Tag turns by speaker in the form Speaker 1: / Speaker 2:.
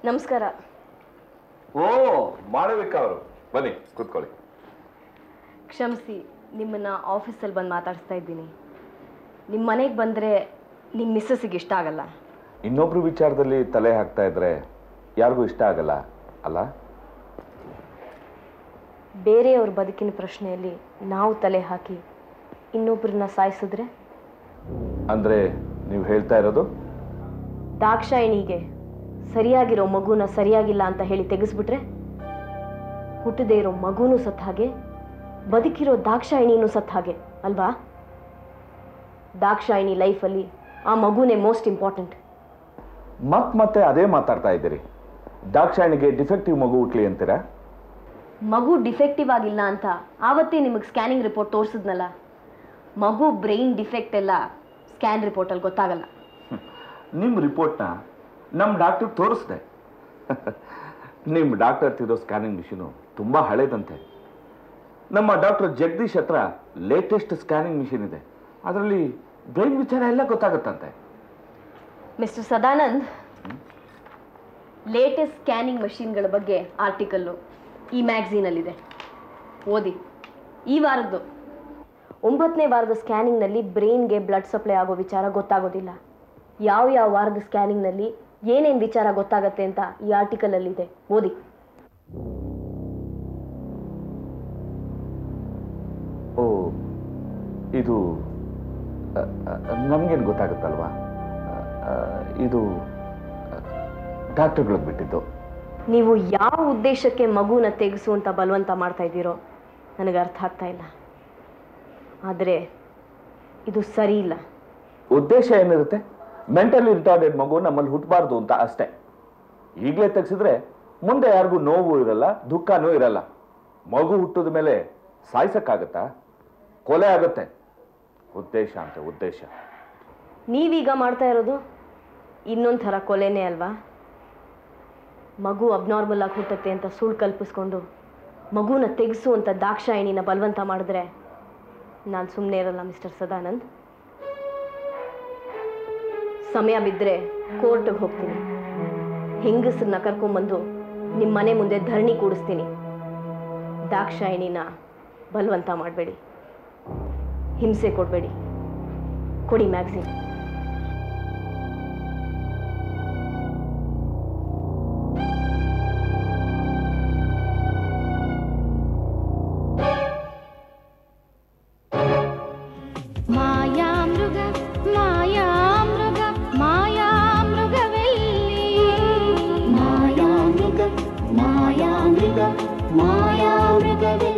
Speaker 1: ನಮಸ್ಕಾರ
Speaker 2: ಓ ಮಾಳವಿಕ ಅವರು ಬನ್ನಿ ಕೂತ್ಕೊಳ್ಳಿ
Speaker 1: ಕ್ಷಮಿಸಿ ನಿಮ್ಮನ್ನ ಆಫೀಸಲ್ಲಿ ಬಂದು ಮಾತಾಡಿಸ್ತಾ ಇದ್ದೀನಿ ನಿಮ್ಮ ಮನೆಗೆ ಬಂದರೆ ನಿಮ್ಮ ಮಿಸ್ಸಸ್ಸಿಗೆ ಇಷ್ಟ ಆಗಲ್ಲ
Speaker 2: ಇನ್ನೊಬ್ರು ವಿಚಾರದಲ್ಲಿ ತಲೆ ಹಾಕ್ತಾ ಇದ್ರೆ ಯಾರಿಗೂ ಇಷ್ಟ ಆಗಲ್ಲ ಅಲ್ಲ
Speaker 1: ಬೇರೆಯವ್ರ ಬದುಕಿನ ಪ್ರಶ್ನೆಯಲ್ಲಿ ನಾವು ತಲೆ ಹಾಕಿ ಇನ್ನೊಬ್ಬರನ್ನ ಸಾಯಿಸಿದ್ರೆ
Speaker 2: ಅಂದ್ರೆ ನೀವು ಹೇಳ್ತಾ ಇರೋದು
Speaker 1: ದಾಕ್ಷಾಯಿಣಿಗೆ ಸರಿಯಾಗಿರೋ ಮಗುನ ಸರಿಯಾಗಿಲ್ಲ ಅಂತ ಹೇಳಿ ತೆಗೆಸ್ಬಿಟ್ರೆ ಹುಟ್ಟದೇ ಇರೋ ಮಗುನೂ ಸತ್ತ ಹಾಗೆ ಬದುಕಿರೋ ದಾಕ್ಷಾಯಿಣಿನೂ ಸತ್ತ ಹಾಗೆ ಅಲ್ವಾ ದಾಕ್ಷಾಯಿಣಿ ಲೈಫಲ್ಲಿ ಆ ಮಗುನೇ ಮೋಸ್ಟ್ ಇಂಪಾರ್ಟೆಂಟ್
Speaker 2: ಮತ್ ಮತ್ತೆ ಅದೇ ಮಾತಾಡ್ತಾ ಇದ್ದೀರಿ ದಾಕ್ಷಾಯಣಿಗೆ ಡಿಫೆಕ್ಟಿವ್ ಮಗು ಹುಟ್ಲಿ ಅಂತೀರಾ
Speaker 1: ಮಗು ಡಿಫೆಕ್ಟಿವ್ ಆಗಿಲ್ಲ ಅಂತ ಆವತ್ತೇ ನಿಮಗೆ ಸ್ಕ್ಯಾನಿಂಗ್ ರಿಪೋರ್ಟ್ ತೋರಿಸಿದ್ನಲ್ಲ ಮಗು ಬ್ರೈನ್ ಡಿಫೆಕ್ಟ್ ಎಲ್ಲ ಸ್ಕ್ಯಾನ್ ರಿಪೋರ್ಟಲ್ಲಿ ಗೊತ್ತಾಗಲ್ಲ
Speaker 2: ನಿಮ್ಮ ರಿಪೋರ್ಟ್ನ ನಮ್ಮ ಡಾಕ್ಟರ್ ತೋರಿಸ್ದೆ ನಿಮ್ಮ ಡಾಕ್ಟರ್ ತಿರೋ ಸ್ಕ್ಯಾನಿಂಗ್ ಮಿಷಿನು ತುಂಬ ಹಳೇದಂತೆ ನಮ್ಮ ಡಾಕ್ಟರ್ ಜಗದೀಶ್ ಹತ್ರ ಲೇಟೆಸ್ಟ್ ಸ್ಕ್ಯಾನಿಂಗ್ ಮಿಷಿನ್ ಇದೆ ಅದರಲ್ಲಿ ಬ್ರೈನ್ ವಿಚಾರ ಎಲ್ಲ ಗೊತ್ತಾಗುತ್ತಂತೆ
Speaker 1: ಮಿಸ್ಟರ್ ಸದಾನಂದ್ ಲೇಟೆಸ್ಟ್ ಸ್ಕ್ಯಾನಿಂಗ್ ಮಷಿನ್ಗಳ ಬಗ್ಗೆ ಆರ್ಟಿಕಲ್ಲು ಈ ಮ್ಯಾಗ್ಝೀನಲ್ಲಿದೆ ಓದಿ ಈ ವಾರದ್ದು ಒಂಬತ್ತನೇ ವಾರದ ಸ್ಕ್ಯಾನಿಂಗ್ನಲ್ಲಿ ಬ್ರೈನ್ಗೆ ಬ್ಲಡ್ ಸಪ್ಲೈ ಆಗೋ ವಿಚಾರ ಗೊತ್ತಾಗೋದಿಲ್ಲ ಯಾವ ಯಾವ ವಾರದ ಸ್ಕ್ಯಾನಿಂಗ್ನಲ್ಲಿ ಏನೇನು ವಿಚಾರ ಗೊತ್ತಾಗತ್ತೆ ಅಂತ ಈ ಆರ್ಟಿಕಲಲ್ಲಿದೆ ಓದಿ
Speaker 2: ಓ ಇದು ನಮಗೇನು ಗೊತ್ತಾಗುತ್ತಲ್ವಾ ಅ, ಅ, ಇದು ಡಾಕ್ಟರ್ಗಳಿಗೆ ಬಿಟ್ಟಿದ್ದು
Speaker 1: ನೀವು ಯಾವ ಉದ್ದೇಶಕ್ಕೆ ಮಗುನ ತೆಗೆಸು ಅಂತ ಬಲವಂತ ಮಾಡ್ತಾ ಇದ್ದೀರೋ ನನಗೆ ಅರ್ಥ ಆಗ್ತಾ ಇಲ್ಲ ಆದರೆ ಇದು ಸರಿ ಇಲ್ಲ
Speaker 2: ಉದ್ದೇಶ ಏನಿರುತ್ತೆ ಮೆಂಟಲಿ ರಿಟಾರ್ಡೆಡ್ ಮಗು ನಮ್ಮಲ್ಲಿ ಹುಟ್ಟಬಾರ್ದು ಅಂತ ಅಷ್ಟೇ ಈಗಲೇ ತೆಗೆಸಿದ್ರೆ ಮುಂದೆ ಯಾರಿಗೂ ನೋವು ಇರಲ್ಲ ದುಃಖನೂ ಇರಲ್ಲ ಮಗು ಹುಟ್ಟಿದ ಮೇಲೆ ಸಾಯ್ಸಕ್ಕಾಗತ್ತಾ ಕೊಲೆ ಆಗುತ್ತೆ ಉದ್ದೇಶ ಅಂತ ಉದ್ದೇಶ
Speaker 1: ನೀವೀಗ ಮಾಡ್ತಾ ಇರೋದು ಇನ್ನೊಂದು ಥರ ಕೊಲೆನೇ ಅಲ್ವಾ ಮಗು ಅಬ್ನಾರ್ಮಲ್ ಆಗಿ ಹುಟ್ಟತ್ತೆ ಅಂತ ಸುಳ್ಳು ಕಲ್ಪಿಸ್ಕೊಂಡು ಮಗುನ ತೆಗೆಸು ಅಂತ ದಾಕ್ಷಾಯಿಣಿನ ಬಲವಂತ ಮಾಡಿದ್ರೆ ನಾನು ಸುಮ್ಮನೆ ಇರಲ್ಲ ಮಿಸ್ಟರ್ ಸದಾನಂದ್ ಸಮಯ ಬಿದ್ದರೆ ಕೋರ್ಟ್ಗೆ ಹೋಗ್ತೀನಿ ಹೆಂಗಸರನ್ನ ಕರ್ಕೊಂಬಂದು ನಿಮ್ಮ ಮನೆ ಮುಂದೆ ಧರಣಿ ಕೂಡಿಸ್ತೀನಿ ದಾಕ್ಷಾಯಿಣಿನ ಬಲವಂತ ಮಾಡಬೇಡಿ ಹಿಂಸೆ ಕೊಡಬೇಡಿ ಕೊಡಿ ಮ್ಯಾಗ್ಝಿನ್
Speaker 3: ಮಾಯಾಮೃಗ ಮಾಯಾಮೃಗ ಮಾಯಾಮೃಗವೆಲ್ಲಿ ಮಾಯಾಮೃಗ ಮಾಯಾಮೃಗ ಮಾಯಾಮೃಗವೆಲ್ಲಿ